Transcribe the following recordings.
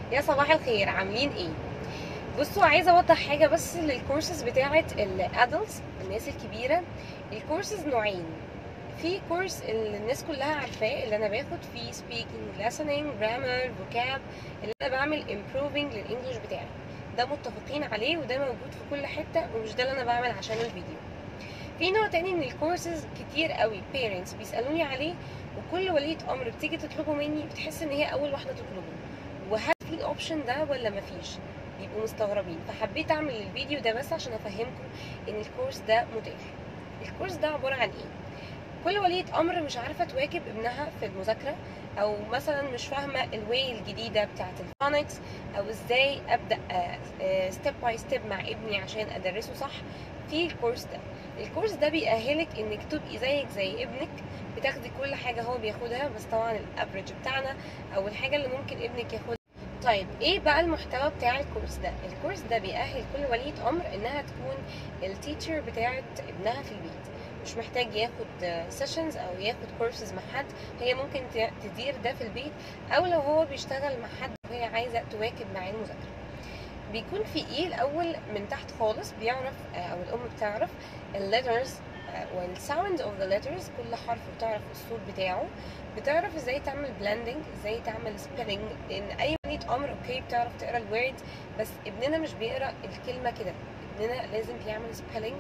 يا صباح الخير عاملين ايه بصوا عايزه اوضح حاجه بس للكورسز بتاعه الادلتس الناس الكبيره الكورسز نوعين في كورس اللي الناس كلها عارفاه اللي انا باخد فيه speaking listening grammar vocab اللي انا بعمل improving للانجليش بتاعي ده متفقين عليه وده موجود في كل حته ومش ده اللي انا بعمل عشان الفيديو في نوع تاني من الكورسز كتير قوي parents بيسالوني عليه وكل ولية امر بتيجي تطلبه مني بتحس ان هي اول واحده تطلبه وهل في الاوبشن ده ولا مفيش بيبقوا مستغربين فحبيت اعمل الفيديو ده بس عشان افهمكم ان الكورس ده متاح الكورس ده عباره عن ايه كل ولية امر مش عارفه تواكب ابنها في المذاكره او مثلا مش فاهمه الواي الجديده بتاعه الفونكس او ازاي ابدا ستيب باي ستيب مع ابني عشان ادرسه صح في الكورس ده الكورس ده بيأهلك انك تبقي زيك زي ابنك بتاخدي كل حاجه هو بياخدها بس طبعا الافريج بتاعنا او الحاجه اللي ممكن ابنك ياخدها طيب ايه بقى المحتوى بتاع الكورس ده الكورس ده بيأهل كل ولية امر انها تكون التيتشر بتاعه ابنها في البيت مش محتاج ياخد سيشنز او ياخد كورسز مع حد هي ممكن تدير ده في البيت او لو هو بيشتغل مع حد وهي عايزه تواكب معاه المذاكره بيكون في ايه الاول من تحت خالص بيعرف او الام بتعرف الليترز والساوند اوف ذا letters كل حرف بتعرف الصوت بتاعه بتعرف ازاي تعمل بلندنج ازاي تعمل سبيلنج لان اي ولية امر اوكي بتعرف تقرا الورد بس ابننا مش بيقرا الكلمه كده ابننا لازم بيعمل سبيلنج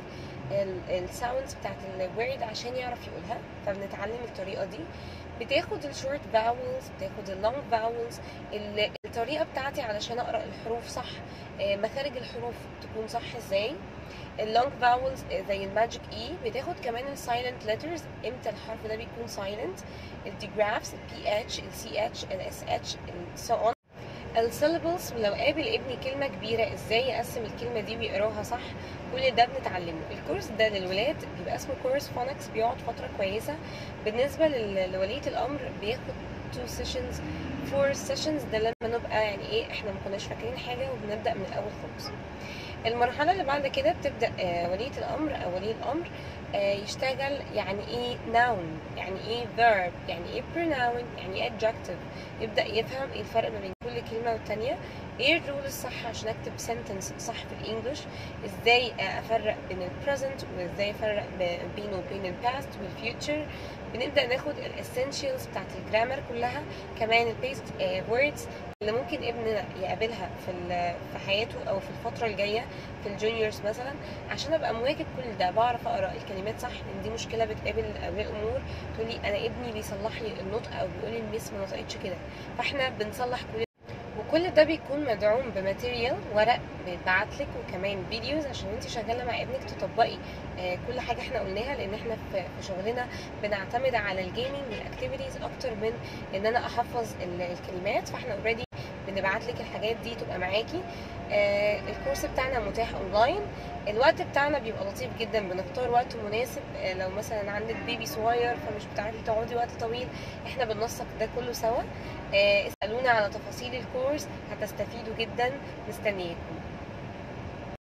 الساوندز بتاعت الورد عشان يعرف يقولها فبنتعلم الطريقه دي بتاخد الشورت فاولز بتاخد اللونج فاولز الطريقه بتاعتي علشان اقرا الحروف صح مخارج الحروف تكون صح ازاي اللونج فاولز زي الماجيك اي بتاخد كمان السايلنت ليترز امتى الحرف ده بيكون سايلنت الديجرافز البي اتش السي اتش الاس اتش سو اون السيلابلز ولو قابل ابني كلمه كبيره ازاي يقسم الكلمه دي ويقراها صح كل ده بنتعلمه الكورس ده للولاد بيبقى اسمه كورس فونكس بيقعد فتره كويسه بالنسبه لوليه الامر بياخد 2 سيشنز 4 سيشنز ده لما نبقى يعني ايه احنا ما كناش فاكرين حاجه وبنبدا من الاول خالص المرحله اللي بعد كده بتبدا وليه الامر او ولي الامر يشتغل يعني ايه noun يعني ايه verb يعني ايه pronoun يعني ايه adjective يبدا يفهم ايه الفرق ما بين كل كلمه والتانيه ايه الرول الصح عشان اكتب sentence صح في الانجليش ازاي افرق بين البريزنت وازاي افرق بينه وبين الباست والفيوتشر بنبدا ناخد الاسينشالز بتاعت الجرامر كلها كمان البيست ووردز اللي ممكن ابننا يقابلها في في حياته او في الفتره الجايه في الجونيورز مثلا عشان ابقى مواكب كل ده بعرف اقرا الكلمات صح لان دي مشكله بتقابل اولياء الامور تقول لي انا ابني بيصلح لي النطق او بيقول لي الميس ما نطقتش كده فاحنا بنصلح كل وكل ده بيكون مدعوم بماتيريال ورق بيتبعت لك وكمان فيديوز عشان انت شغاله مع ابنك تطبقي آه كل حاجه احنا قلناها لان احنا في شغلنا بنعتمد على الجيمنج والاكتيفيتيز اكتر من ان انا احفظ الكلمات فاحنا اوريدي بنبعت لك الحاجات دي تبقى معاكي آه الكورس بتاعنا متاح اونلاين الوقت بتاعنا بيبقى لطيف جدا بنختار وقت مناسب آه لو مثلا عندك بيبي صغير فمش بتعرفي تقعدي وقت طويل احنا بننسق ده كله سوا آه اسالونا على تفاصيل الكورس هتستفيدوا جدا مستنياكم